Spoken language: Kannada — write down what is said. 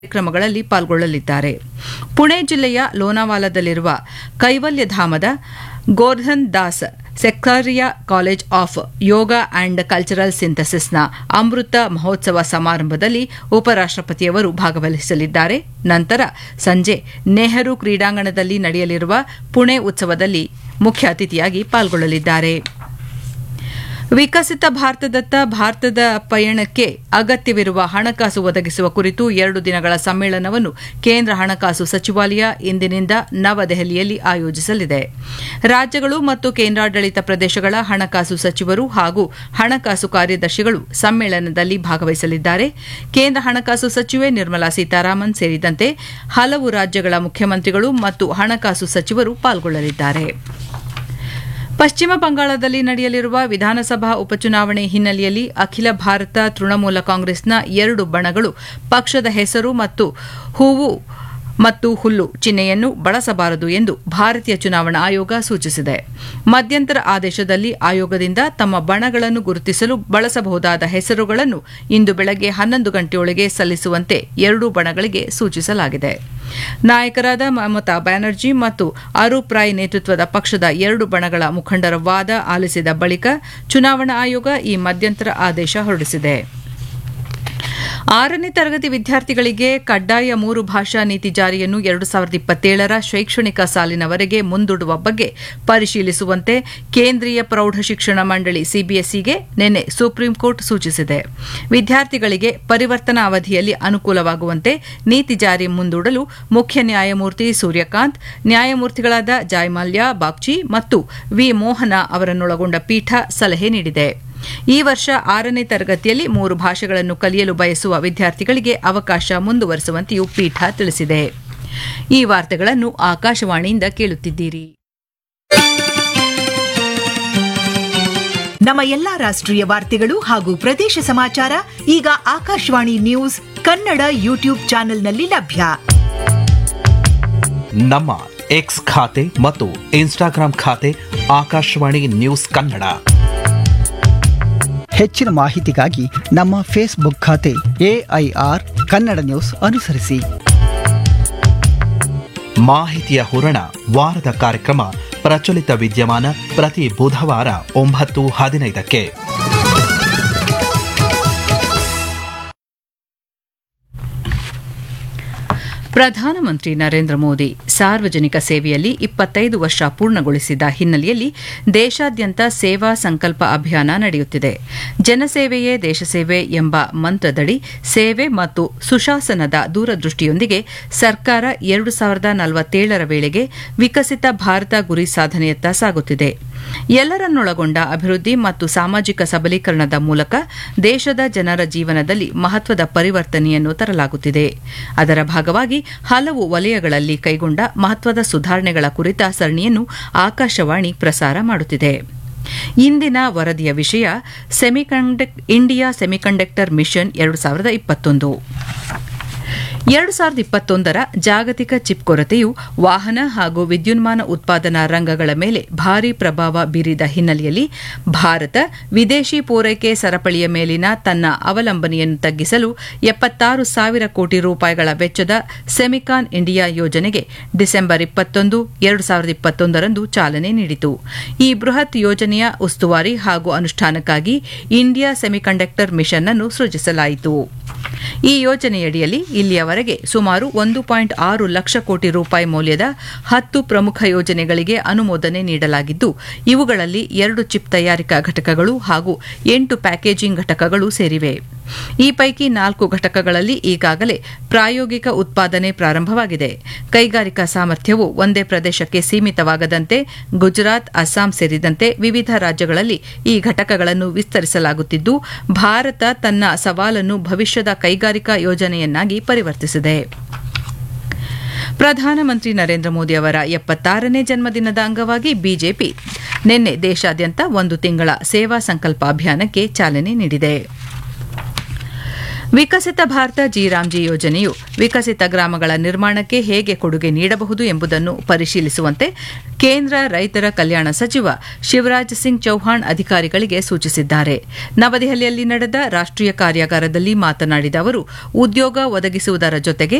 ಕಾರ್ಯಕ್ರಮಗಳಲ್ಲಿ ಪಾಲ್ಗೊಳ್ಳಲಿದ್ದಾರೆ ಪುಣೆ ಜಿಲ್ಲೆಯ ಲೋನಾವಾಲಾದಲ್ಲಿರುವ ಕೈವಲ್ಯಧಾಮದ Gordhan Das Seksaria college of yoga and cultural ಸಿಂಥಸಿಸ್ನ ಅಮೃತ ಮಹೋತ್ಸವ ಸಮಾರಂಭದಲ್ಲಿ ಉಪರಾಷ್ಟಪತಿಯವರು ಭಾಗವಹಿಸಲಿದ್ದಾರೆ ನಂತರ ಸಂಜೆ ನೆಹರು ಕ್ರೀಡಾಂಗಣದಲ್ಲಿ ನಡೆಯಲಿರುವ ಪುಣೆ ಉತ್ಸವದಲ್ಲಿ ಮುಖ್ಯ ಅತಿಥಿಯಾಗಿ ಪಾಲ್ಗೊಳ್ಳಲಿದ್ದಾರೆ ವಿಕಸಿತ ಭಾರತದತ್ತ ಭಾರತದ ಪಯಣಕ್ಕೆ ಅಗತ್ಯವಿರುವ ಹಣಕಾಸು ಒದಗಿಸುವ ಕುರಿತು ಎರಡು ದಿನಗಳ ಸಮ್ಮೇಳನವನ್ನು ಕೇಂದ್ರ ಹಣಕಾಸು ಸಚಿವಾಲಯ ಇಂದಿನಿಂದ ನವದೆಹಲಿಯಲ್ಲಿ ಆಯೋಜಿಸಲಿದೆ ರಾಜ್ಯಗಳು ಮತ್ತು ಕೇಂದ್ರಾಡಳಿತ ಪ್ರದೇಶಗಳ ಹಣಕಾಸು ಸಚಿವರು ಹಾಗೂ ಹಣಕಾಸು ಕಾರ್ಯದರ್ಶಿಗಳು ಸಮ್ಮೇಳನದಲ್ಲಿ ಭಾಗವಹಿಸಲಿದ್ದಾರೆ ಕೇಂದ್ರ ಹಣಕಾಸು ಸಚಿವೆ ನಿರ್ಮಲಾ ಸೀತಾರಾಮನ್ ಸೇರಿದಂತೆ ಹಲವು ರಾಜ್ಯಗಳ ಮುಖ್ಯಮಂತ್ರಿಗಳು ಮತ್ತು ಹಣಕಾಸು ಸಚಿವರು ಪಾಲ್ಗೊಳ್ಳಲಿದ್ದಾರೆ ಪಶ್ಚಿಮ ಬಂಗಾಳದಲ್ಲಿ ನಡೆಯಲಿರುವ ವಿಧಾನಸಭಾ ಉಪಚುನಾವಣೆ ಹಿನ್ನೆಲೆಯಲ್ಲಿ ಅಖಿಲ ಭಾರತ ತೃಣಮೂಲ ಕಾಂಗ್ರೆಸ್ನ ಎರಡು ಬಣಗಳು ಪಕ್ಷದ ಹೆಸರು ಮತ್ತು ಹೂವು ಮತ್ತು ಹುಲ್ಲು ಚಿಹ್ನೆಯನ್ನು ಬಳಸಬಾರದು ಎಂದು ಭಾರತೀಯ ಚುನಾವಣಾ ಆಯೋಗ ಸೂಚಿಸಿದೆ ಮಧ್ಯಂತರ ಆದೇಶದಲ್ಲಿ ಆಯೋಗದಿಂದ ತಮ್ಮ ಬಣಗಳನ್ನು ಗುರುತಿಸಲು ಬಳಸಬಹುದಾದ ಹೆಸರುಗಳನ್ನು ಇಂದು ಬೆಳಗ್ಗೆ ಹನ್ನೊಂದು ಗಂಟೆಯೊಳಗೆ ಸಲ್ಲಿಸುವಂತೆ ಎರಡೂ ಬಣಗಳಿಗೆ ಸೂಚಿಸಲಾಗಿದೆ ನಾಯಕರಾದ ಮಮತಾ ಬ್ಯಾನರ್ಜಿ ಮತ್ತು ಅರೂಪ್ ರಾಯ್ ನೇತೃತ್ವದ ಪಕ್ಷದ ಎರಡು ಬಣಗಳ ಮುಖಂಡರ ವಾದ ಆಲಿಸಿದ ಬಳಿಕ ಚುನಾವಣಾ ಆಯೋಗ ಈ ಮಧ್ಯಂತರ ಆದೇಶ ಹೊರಡಿಸಿದೆ ಆರನೇ ತರಗತಿ ವಿದ್ಯಾರ್ಥಿಗಳಿಗೆ ಕಡ್ಡಾಯ ಮೂರು ಭಾಷಾ ನೀತಿ ಜಾರಿಯನ್ನು ಎರಡು ಸಾವಿರದ ಇಪ್ಪತ್ತೇಳರ ಶೈಕ್ಷಣಿಕ ಸಾಲಿನವರೆಗೆ ಮುಂದೂಡುವ ಬಗ್ಗೆ ಪರಿಶೀಲಿಸುವಂತೆ ಕೇಂದ್ರೀಯ ಪ್ರೌಢಶಿಕ್ಷಣ ಮಂಡಳಿ ಸಿಬಿಎಸ್ಇಗೆ ನಿನ್ನೆ ಸುಪ್ರೀಂ ಕೋರ್ಟ್ ಸೂಚಿಸಿದೆ ವಿದ್ಯಾರ್ಥಿಗಳಿಗೆ ಪರಿವರ್ತನಾ ಅವಧಿಯಲ್ಲಿ ಅನುಕೂಲವಾಗುವಂತೆ ನೀತಿ ಜಾರಿ ಮುಂದೂಡಲು ಮುಖ್ಯ ನ್ಯಾಯಮೂರ್ತಿ ಸೂರ್ಯಕಾಂತ್ ನ್ಯಾಯಮೂರ್ತಿಗಳಾದ ಜಾಯ್ಮಲ್ಯ ಬಾಗ್ಚಿ ಮತ್ತು ವಿ ಮೋಹನ ಅವರನ್ನೊಳಗೊಂಡ ಪೀಠ ಸಲಹೆ ನೀಡಿದೆ ಈ ವರ್ಷ ಆರನೇ ತರಗತಿಯಲ್ಲಿ ಮೂರು ಭಾಷೆಗಳನ್ನು ಕಲಿಯಲು ಬಯಸುವ ವಿದ್ಯಾರ್ಥಿಗಳಿಗೆ ಅವಕಾಶ ಮುಂದುವರೆಸುವಂತೆಯೂ ಪೀಠ ತಿಳಿಸಿದೆ ಈ ವಾರ್ತೆಗಳನ್ನು ಆಕಾಶವಾಣಿಯಿಂದ ಕೇಳುತ್ತಿದ್ದೀರಿ ನಮ್ಮ ಎಲ್ಲಾ ರಾಷ್ಟ್ರೀಯ ವಾರ್ತೆಗಳು ಹಾಗೂ ಪ್ರದೇಶ ಸಮಾಚಾರ ಈಗ ಆಕಾಶವಾಣಿ ನ್ಯೂಸ್ ಕನ್ನಡ ಯೂಟ್ಯೂಬ್ ಚಾನೆಲ್ನಲ್ಲಿ ಲಭ್ಯ ನಮ್ಮ ಎಕ್ಸ್ ಖಾತೆ ಮತ್ತು ಇನ್ಸ್ಟಾಗ್ರಾಂ ಖಾತೆ ಆಕಾಶವಾಣಿ ನ್ಯೂಸ್ ಕನ್ನಡ ಹೆಚ್ಚಿನ ಮಾಹಿತಿಗಾಗಿ ನಮ್ಮ ಫೇಸ್ಬುಕ್ ಖಾತೆ ಎಐಆರ್ ಕನ್ನಡ ನ್ಯೂಸ್ ಅನುಸರಿಸಿ ಮಾಹಿತಿಯ ಹೂರಣ ವಾರದ ಕಾರ್ಯಕ್ರಮ ಪ್ರಚಲಿತ ವಿದ್ಯಮಾನ ಪ್ರತಿ ಬುಧವಾರ ಒಂಬತ್ತು ಹದಿನೈದಕ್ಕೆ ಪ್ರಧಾನಮಂತ್ರಿ ನರೇಂದ್ರ ಮೋದಿ ಸಾರ್ವಜನಿಕ ಸೇವೆಯಲ್ಲಿ ಇಪ್ಪತ್ತೈದು ವರ್ಷ ಪೂರ್ಣಗೊಳಿಸಿದ ಹಿನ್ನೆಲೆಯಲ್ಲಿ ದೇಶಾದ್ಯಂತ ಸೇವಾ ಸಂಕಲ್ಪ ಅಭಿಯಾನ ನಡೆಯುತ್ತಿದೆ ಜನಸೇವೆಯೇ ದೇಶಸೇವೆ ಎಂಬ ಮಂತ್ರದಡಿ ಸೇವೆ ಮತ್ತು ಸುಶಾಸನದ ದೂರದೃಷ್ಟಿಯೊಂದಿಗೆ ಸರ್ಕಾರ ಎರಡು ಸಾವಿರದ ನಲವತ್ತೇಳರ ವೇಳೆಗೆ ವಿಕಸಿತ ಭಾರತ ಗುರಿ ಸಾಧನೆಯತ್ತ ಸಾಗುತ್ತಿದೆ ಎಲ್ಲರನ್ನೊಳಗೊಂಡ ಅಭಿವೃದ್ಧಿ ಮತ್ತು ಸಾಮಾಜಿಕ ಸಬಲೀಕರಣದ ಮೂಲಕ ದೇಶದ ಜನರ ಜೀವನದಲ್ಲಿ ಮಹತ್ವದ ಪರಿವರ್ತನೆಯನ್ನು ತರಲಾಗುತ್ತಿದೆ ಅದರ ಭಾಗವಾಗಿ ಹಲವು ವಲಯಗಳಲ್ಲಿ ಕೈಗೊಂಡ ಮಹತ್ವದ ಸುಧಾರಣೆಗಳ ಕುರಿತ ಸರಣಿಯನ್ನು ಆಕಾಶವಾಣಿ ಪ್ರಸಾರ ಮಾಡುತ್ತಿದೆ ಇಂದಿನ ವರದಿಯ ವಿಷಯ ಸೆಮಿಕಂಡಕ್ ಇಂಡಿಯಾ ಸೆಮಿಕಂಡಕ್ಟರ್ ಮಿಷನ್ ಎರಡು ಸಾವಿರದ ಇಪ್ಪತ್ತೊಂದು ಎರಡು ಸಾವಿರದ ಇಪ್ಪತ್ತೊಂದರ ಜಾಗತಿಕ ಚಿಪ್ ಕೊರತೆಯು ವಾಹನ ಹಾಗೂ ವಿದ್ಯುನ್ಮಾನ ಉತ್ಪಾದನಾ ರಂಗಗಳ ಮೇಲೆ ಭಾರೀ ಪ್ರಭಾವ ಬೀರಿದ ಹಿನ್ನೆಲೆಯಲ್ಲಿ ಭಾರತ ವಿದೇಶಿ ಪೂರೈಕೆ ಸರಪಳಿಯ ಮೇಲಿನ ತನ್ನ ಅವಲಂಬನೆಯನ್ನು ತಗ್ಗಿಸಲು ಎಪ್ಪತ್ತಾರು ಸಾವಿರ ಕೋಟಿ ರೂಪಾಯಿಗಳ ವೆಚ್ಚದ ಸೆಮಿಕಾನ್ ಇಂಡಿಯಾ ಯೋಜನೆಗೆ ಡಿಸೆಂಬರ್ ಇಪ್ಪತ್ತೊಂದು ಎರಡು ಸಾವಿರದ ಇಪ್ಪತ್ತೊಂದರಂದು ಚಾಲನೆ ನೀಡಿತು ಈ ಬೃಹತ್ ಯೋಜನೆಯ ಉಸ್ತುವಾರಿ ಹಾಗೂ ಅನುಷ್ಠಾನಕ್ಕಾಗಿ ಇಂಡಿಯಾ ಸೆಮಿಕಂಡಕ್ಟರ್ ಮಿಷನ್ ಅನ್ನು ಸೃಜಿಸಲಾಯಿತು ಈ ಯೋಜನೆಯಡಿಯಲ್ಲಿ ಇಲ್ಲಿಯವರೆಗೆ ಸುಮಾರು ಒಂದು ಪಾಯಿಂಟ್ ಆರು ಲಕ್ಷ ಕೋಟಿ ರೂಪಾಯಿ ಮೌಲ್ಯದ ಹತ್ತು ಪ್ರಮುಖ ಯೋಜನೆಗಳಿಗೆ ಅನುಮೋದನೆ ನೀಡಲಾಗಿದ್ದು ಇವುಗಳಲ್ಲಿ ಎರಡು ಚಿಪ್ ತಯಾರಿಕಾ ಘಟಕಗಳು ಹಾಗೂ ಎಂಟು ಪ್ಯಾಕೇಜಿಂಗ್ ಘಟಕಗಳು ಸೇರಿವೆ ಈ ಪೈಕಿ ನಾಲ್ಕು ಘಟಕಗಳಲ್ಲಿ ಈಗಾಗಲೇ ಪ್ರಾಯೋಗಿಕ ಉತ್ಪಾದನೆ ಪ್ರಾರಂಭವಾಗಿದೆ ಕೈಗಾರಿಕಾ ಸಾಮರ್ಥ್ಯವು ಒಂದೇ ಪ್ರದೇಶಕ್ಕೆ ಸೀಮಿತವಾಗದಂತೆ ಗುಜರಾತ್ ಅಸ್ಸಾಂ ಸೇರಿದಂತೆ ವಿವಿಧ ರಾಜ್ಯಗಳಲ್ಲಿ ಈ ಘಟಕಗಳನ್ನು ವಿಸ್ತರಿಸಲಾಗುತ್ತಿದ್ದು ಭಾರತ ತನ್ನ ಸವಾಲನ್ನು ಭವಿಷ್ಯದ ಕೈಗಾರಿಕಾ ಯೋಜನೆಯನ್ನಾಗಿ ಪರಿವರ್ತಿಸಿದೆ ಪ್ರಧಾನಮಂತ್ರಿ ನರೇಂದ್ರ ಮೋದಿ ಅವರ ಎಪ್ಪತ್ತಾರನೇ ಜನ್ಮದಿನದ ಅಂಗವಾಗಿ ಬಿಜೆಪಿ ನಿನ್ನೆ ದೇಶಾದ್ಯಂತ ಒಂದು ತಿಂಗಳ ಸೇವಾ ಸಂಕಲ್ಪ ಅಭಿಯಾನಕ್ಕೆ ಚಾಲನೆ ನೀಡಿದೆ ವಿಕಸಿತ ಭಾರತ ಜಿರಾಮ್ಜಿ ಯೋಜನೆಯು ವಿಕಸಿತ ಗ್ರಾಮಗಳ ನಿರ್ಮಾಣಕ್ಕೆ ಹೇಗೆ ಕೊಡುಗೆ ನೀಡಬಹುದು ಎಂಬುದನ್ನು ಪರಿಶೀಲಿಸುವಂತೆ ಕೇಂದ್ರ ರೈತರ ಕಲ್ಯಾಣ ಸಚಿವ ಶಿವರಾಜ್ ಸಿಂಗ್ ಚೌಹಾಣ್ ಅಧಿಕಾರಿಗಳಿಗೆ ಸೂಚಿಸಿದ್ದಾರೆ ನವದೆಹಲಿಯಲ್ಲಿ ನಡೆದ ರಾಷ್ಟೀಯ ಕಾರ್ಯಾಗಾರದಲ್ಲಿ ಮಾತನಾಡಿದ ಅವರು ಉದ್ಯೋಗ ಒದಗಿಸುವುದರ ಜೊತೆಗೆ